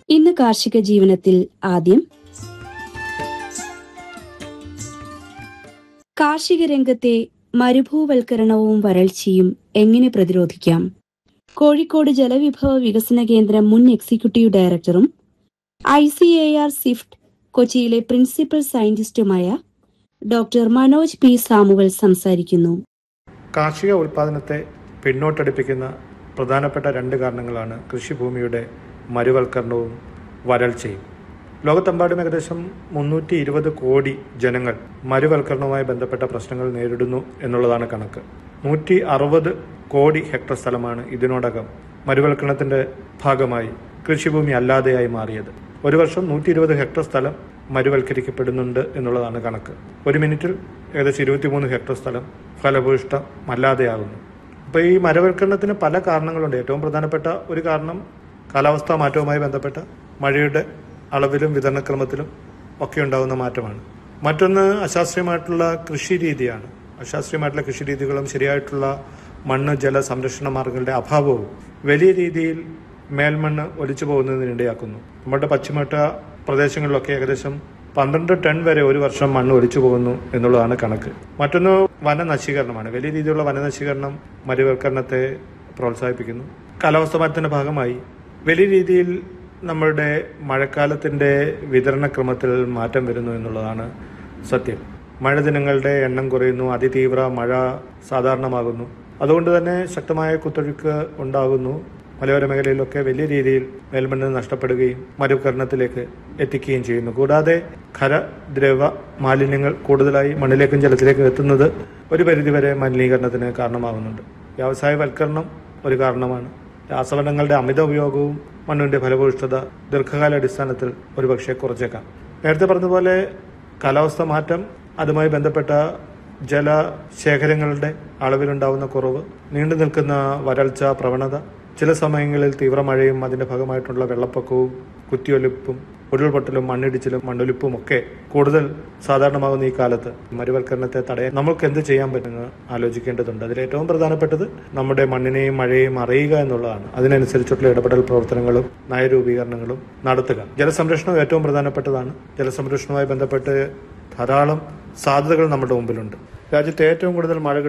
ഇന്ന് കാർഷിക ജീവനത്തിൽ ആദ്യം കാർഷിക രംഗത്തെ മരുഭൂവൽക്കരണവും വരൾച്ചയും എങ്ങനെ പ്രതിരോധിക്കാം കോഴിക്കോട് ജലവിഭവ വികസന കേന്ദ്രം മുൻ എക്സിക്യൂട്ടീവ് ഡയറക്ടറും I C A R CIFT കൊച്ചിയിലെ പ്രിൻസിപ്പൽ സയന്റിസ്റ്റുമായ ഡോക്ടർ മനോജ് പി സാമുവൽ സംസാരിക്കുന്നു കാർഷിക ഉൽപ്പാദനത്തെ പിന്നോട്ടടിപ്പിക്കുന്ന പ്രധാനപ്പെട്ട രണ്ട് കാരണങ്ങളാണ് കൃഷിഭൂമിയുടെ മരുവൽക്കരണവും വരൾച്ചയും ലോകത്തെമ്പാടും ഏകദേശം മുന്നൂറ്റി ഇരുപത് കോടി ജനങ്ങൾ മരുവൽക്കരണവുമായി ബന്ധപ്പെട്ട പ്രശ്നങ്ങൾ നേരിടുന്നു എന്നുള്ളതാണ് കണക്ക് നൂറ്റി അറുപത് കോടി ഹെക്ടർ സ്ഥലമാണ് ഇതിനോടകം മരുവൽക്കരണത്തിന്റെ ഭാഗമായി കൃഷിഭൂമി അല്ലാതെയായി മാറിയത് ഒരു വർഷം നൂറ്റി ഇരുപത് ഹെക്ടർ സ്ഥലം മരുവൽക്കരിക്കപ്പെടുന്നുണ്ട് എന്നുള്ളതാണ് കണക്ക് ഒരു മിനിറ്റിൽ ഏകദേശം ഇരുപത്തിമൂന്ന് ഹെക്ടർ സ്ഥലം ഫലഭൂയിഷ്ടമല്ലാതെയാകുന്നു അപ്പോൾ ഈ മരവൽക്കരണത്തിന് പല കാരണങ്ങളുണ്ട് ഏറ്റവും പ്രധാനപ്പെട്ട ഒരു കാരണം കാലാവസ്ഥാ മാറ്റവുമായി ബന്ധപ്പെട്ട മഴയുടെ അളവിലും വിതരണക്രമത്തിലും ഒക്കെ ഉണ്ടാകുന്ന മാറ്റമാണ് മറ്റൊന്ന് അശാസ്ത്രീയമായിട്ടുള്ള കൃഷി രീതിയാണ് അശാസ്ത്രീയമായിട്ടുള്ള കൃഷി രീതികളും ശരിയായിട്ടുള്ള മണ്ണ് ജല സംരക്ഷണ മാർഗങ്ങളുടെ അഭാവവും വലിയ രീതിയിൽ മേൽമണ്ണ് ഒലിച്ചു പോകുന്നതിനിടയാക്കുന്നു നമ്മുടെ പശ്ചിമഘട്ട പ്രദേശങ്ങളിലൊക്കെ ഏകദേശം പന്ത്രണ്ട് ടൺ വരെ ഒരു വർഷം മണ്ണ് ഒലിച്ചു പോകുന്നു എന്നുള്ളതാണ് കണക്ക് മറ്റൊന്ന് വനനശീകരണമാണ് വലിയ രീതിയിലുള്ള വനനശീകരണം മരുവൽക്കരണത്തെ പ്രോത്സാഹിപ്പിക്കുന്നു കാലാവസ്ഥ മാറ്റത്തിന്റെ ഭാഗമായി വലിയ രീതിയിൽ നമ്മളുടെ മഴക്കാലത്തിന്റെ വിതരണക്രമത്തിൽ മാറ്റം വരുന്നു എന്നുള്ളതാണ് സത്യം മഴ ദിനങ്ങളുടെ എണ്ണം കുറയുന്നു അതിതീവ്ര മഴ സാധാരണമാകുന്നു അതുകൊണ്ട് തന്നെ ശക്തമായ കുത്തൊഴുക്ക് ഉണ്ടാകുന്നു മലയോര മേഖലയിലൊക്കെ വലിയ രീതിയിൽ മേൽമണ്ണ് നഷ്ടപ്പെടുകയും മരുകരണത്തിലേക്ക് എത്തിക്കുകയും ചെയ്യുന്നു കൂടാതെ ഖര ദ്രവ മാലിന്യങ്ങൾ കൂടുതലായി മണ്ണിലേക്കും ജലത്തിലേക്കും എത്തുന്നത് ഒരു പരിധിവരെ മലിനീകരണത്തിന് കാരണമാകുന്നുണ്ട് വ്യവസായവൽക്കരണം ഒരു കാരണമാണ് രാസവളങ്ങളുടെ അമിത ഉപയോഗവും മണ്ണിന്റെ ഫലഭൂയിഷ്ഠത ദീർഘകാല അടിസ്ഥാനത്തിൽ ഒരുപക്ഷെ കുറച്ചേക്കാം നേരത്തെ പറഞ്ഞതുപോലെ കാലാവസ്ഥ മാറ്റം അതുമായി ബന്ധപ്പെട്ട ജലശേഖരങ്ങളുടെ അളവിലുണ്ടാവുന്ന കുറവ് നീണ്ടു നിൽക്കുന്ന വരൾച്ച പ്രവണത ചില സമയങ്ങളിൽ തീവ്രമഴയും അതിന്റെ ഭാഗമായിട്ടുള്ള വെള്ളപ്പൊക്കവും കുത്തിയൊലിപ്പും ഉരുൾപൊട്ടലും മണ്ണിടിച്ചിലും മണ്ണൊലിപ്പും ഒക്കെ കൂടുതൽ സാധാരണമാകുന്ന ഈ കാലത്ത് മരുവൽക്കരണത്തെ തടയാൻ നമുക്ക് എന്ത് ചെയ്യാൻ പറ്റുമെന്ന് ആലോചിക്കേണ്ടതുണ്ട് അതിൽ ഏറ്റവും പ്രധാനപ്പെട്ടത് നമ്മുടെ മണ്ണിനെയും മഴയെയും അറിയുക എന്നുള്ളതാണ് അതിനനുസരിച്ചുള്ള ഇടപെടൽ പ്രവർത്തനങ്ങളും നയരൂപീകരണങ്ങളും നടത്തുക ജലസംരക്ഷണം ഏറ്റവും പ്രധാനപ്പെട്ടതാണ് ജലസംരക്ഷണവുമായി ബന്ധപ്പെട്ട് ധാരാളം സാധ്യതകൾ നമ്മുടെ മുമ്പിലുണ്ട് രാജ്യത്തെ ഏറ്റവും കൂടുതൽ മഴ